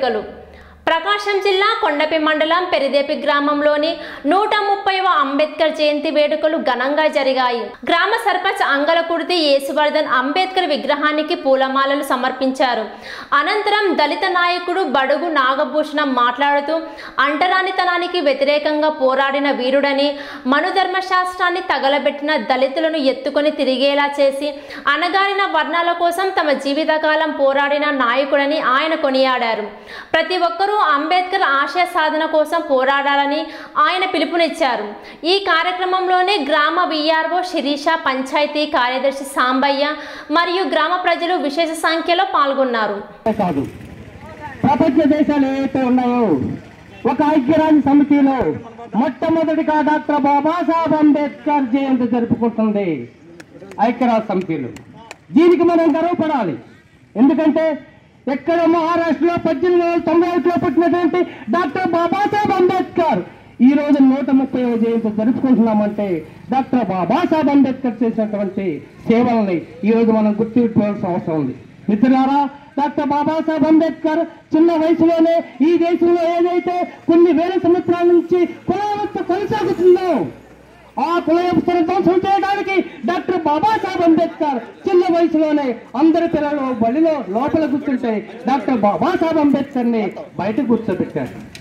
వేడుకలు ప్రకాశం జిల్లా కొండపి మండలం పెరిదేపి గ్రామంలోని నూట ముప్పైవ అంబేద్కర్ జయంతి వేడుకలు ఘనంగా జరిగాయి గ్రామ సర్పంచ్ అంగలకుర్తి యేసువర్ధన్ అంబేద్కర్ విగ్రహానికి పూలమాలలు సమర్పించారు అనంతరం దళిత నాయకుడు బడుగు నాగభూషణం మాట్లాడుతూ అంటరానితనానికి వ్యతిరేకంగా పోరాడిన వీరుడని మనుధర్మ శాస్త్రాన్ని తగలబెట్టిన దళితులను ఎత్తుకొని తిరిగేలా చేసి అణగారిన వర్ణాల కోసం తమ జీవితకాలం పోరాడిన నాయకుడని ఆయన కొనియాడారు ప్రతి ఒక్కరూ అంబేద్కర్ ఆశయ సాధన కోసం పోరాడాలని ఆయన పిలుపునిచ్చారు ఈ కార్యక్రమంలోనే గ్రామ విఆర్ఓ శిరీష పంచాయతీ కార్యదర్శి సాంబయ్య మరియు గ్రామ ప్రజలు విశేష సంఖ్యలో పాల్గొన్నారు కాదు ప్రపంచ దేశాలు ఏవైతే ఉన్నాయో ఒక ఐక్యరాజ్య సమితిలో మొట్టమొదటిగా డాక్టర్ బాబాసాహెబ్ అంబేద్కర్ జయంతి జరుపుకుంటుంది ఐక్యరాజ్య సమితిలో దీనికి మనం గర్వపడాలి ఎందుకంటే ఎక్కడ మహారాష్ట్రలో పద్దెనిమిది వందల తొంభై ఒకటిలో పుట్టినటువంటి డాక్టర్ బాబాసాహెబ్ అంబేద్కర్ ఈ రోజు నూట ముప్పై జయంతి జరుపుకుంటున్నామంటే డాక్టర్ బాబాసాహెబ్ అంబేద్కర్ చేసినటువంటి సేవల్ని ఈ రోజు మనం గుర్తుపెట్టుకోవాల్సిన అవసరం ఉంది మిత్రులారా డాక్టర్ బాబాసాహెబ్ అంబేద్కర్ చిన్న వయసులోనే ఈ దేశంలో ఏదైతే కొన్ని వేల సంవత్సరాల నుంచి కుల వ్యవస్థ కొనసాగుతుందో ఆ కుల వ్యవస్థను ధ్వంసం చేయడానికి డాక్టర్ బాబాసాహెబ్ అంబేద్కర్ చిన్న వయసులోనే అందరి పిల్లలు బడిలో లోపల కూర్చుంటే డాక్టర్ బాబాసాహెబ్ అంబేద్కర్ ని బయట కూర్చోబెట్టారు